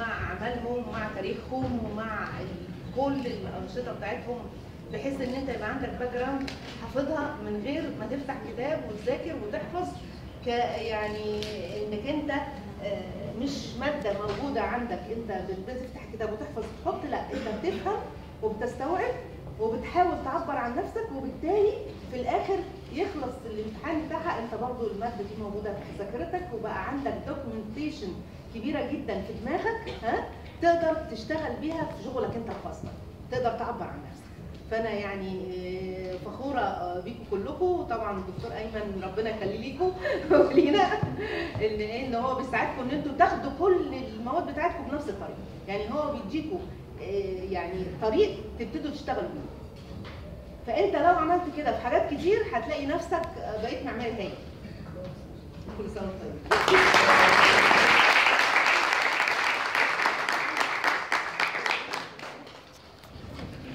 ومع اعمالهم ومع تاريخهم ومع ال- كل الانشطه بتاعتهم بحيث ان انت يبقى عندك باك جراوند حافظها من غير ما تفتح كتاب وتذاكر وتحفظ ك يعني انك انت آه، مش ماده موجوده عندك انت بتفتح كتاب وتحفظ تحط لا انت بتفهم وبتستوعب وبتحاول تعبر عن نفسك وبالتالي في الاخر يخلص الامتحان بتاعها انت برضو الماده دي موجوده في ذاكرتك وبقى عندك دوكيومنتيشن كبيره جدا في دماغك ها تقدر تشتغل بيها في شغلك انت الخاص بك تقدر تعبر عن نفسك فانا يعني آه، فخوره آه، بيكم كلكم وطبعا الدكتور ايمن ربنا يخليه ليكم ولينا ان ان هو بيساعدكم ان انتوا تاخدوا كل المواد بتاعتكم بنفس الطريقه يعني هو بيديكم آه، يعني طريق تبتدوا تشتغلوا بيه فانت لو عملت كده في حاجات كتير هتلاقي نفسك آه، بقيت معماري هايل كل سنه وانت طيب